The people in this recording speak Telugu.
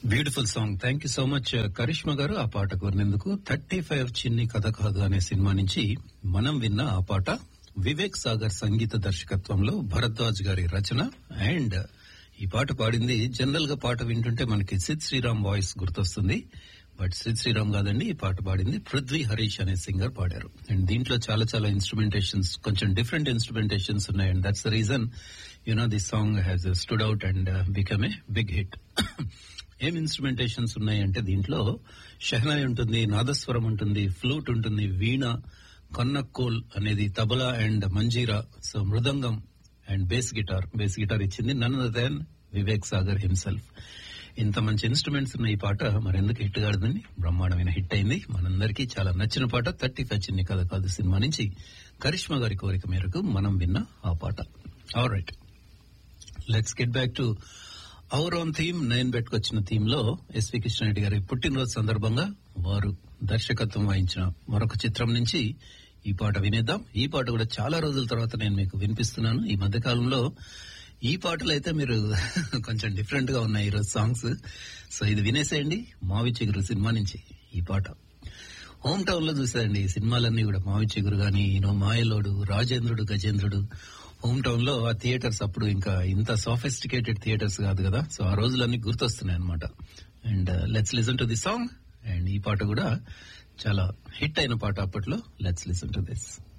beautiful song thank you so much Karishma గారు ఆ పాట కోరినందుకు థర్టీ ఫైవ్ చిన్ని కథ కాదు అనే సినిమా నుంచి మనం విన్న ఆ పాట వివేక్ సాగర్ సంగీత దర్శకత్వంలో భరద్వాజ్ గారి రచన అండ్ ఈ పాట పాడింది జనరల్ గా పాట వింటుంటే మనకి సిద్ శ్రీరామ్ వాయిస్ గుర్తొస్తుంది బట్ సిద్ శ్రీరామ్ కాదండి ఈ పాట పాడింది పృథ్వీ హరీష్ అనే సింగర్ పాడారు అండ్ దీంట్లో చాలా చాలా ఇన్స్ట్రుమెంటేషన్స్ కొంచెం డిఫరెంట్ ఇన్స్ట్రుమెంటేషన్స్ ఉన్నాయి and that's the reason you know this song has stood out and become a big hit ఏం ఇన్స్ట్రుమెంటేషన్స్ ఉన్నాయంటే దీంట్లో షహనాయ్ ఉంటుంది నాదస్వరం ఉంటుంది ఫ్లూట్ ఉంటుంది వీణ కన్నక్కోల్ అనేది tabla and manjira so mridangam and bass guitar bass guitar ఇచ్చింది none then Vivek Sagar himself ఇంత మంచి ఇన్స్ట్రుమెంట్స్ ఉన్న ఈ పాట మరెందుకు హిట్ కాడదని బ్రహ్మాండమైన హిట్ అయింది మనందరికీ చాలా నచ్చిన పాట థర్టీ ఫైవ్ చిన్ని కథ కాదు సినిమా నుంచి కరిష్మా గారి కోరిక మేరకు మనం విన్న ఆ పాట all right let's get back to our own theme నేను పెట్టుకొచ్చిన థీమ్ లో ఎస్వి కృష్ణారెడ్డి గారి పుట్టినరోజు సందర్భంగా వారు దర్శకత్వం వహించిన మరొక చిత్రం నుంచి ఈ పాట వినేద్దాం ఈ పాట కూడా చాలా రోజుల తర్వాత నేను మీకు వినిపిస్తున్నాను ఈ మధ్య కాలంలో ఈ పాటలు అయితే మీరు కొంచెం డిఫరెంట్ గా ఉన్నాయి ఈరోజు సాంగ్స్ సో ఇది వినేసేయండి మావి చిగురు సినిమా నుంచి ఈ పాట హోమ్ టౌన్ లో చూసారండి ఈ సినిమాలన్నీ కూడా మావి చిగురు గాని ఈనో మాయలోడు రాజేంద్రుడు గజేంద్రుడు హోమ్ టౌన్ లో ఆ థియేటర్స్ అప్పుడు ఇంకా ఇంత సాఫిస్టికేటెడ్ థియేటర్స్ కాదు కదా సో ఆ రోజులన్నీ గుర్తొస్తున్నాయి అనమాట and let's listen to the song and ఈ పాట కూడా చాలా హిట్ అయిన పాట అప్పట్లో లెట్స్ లిసన్ టు దిస్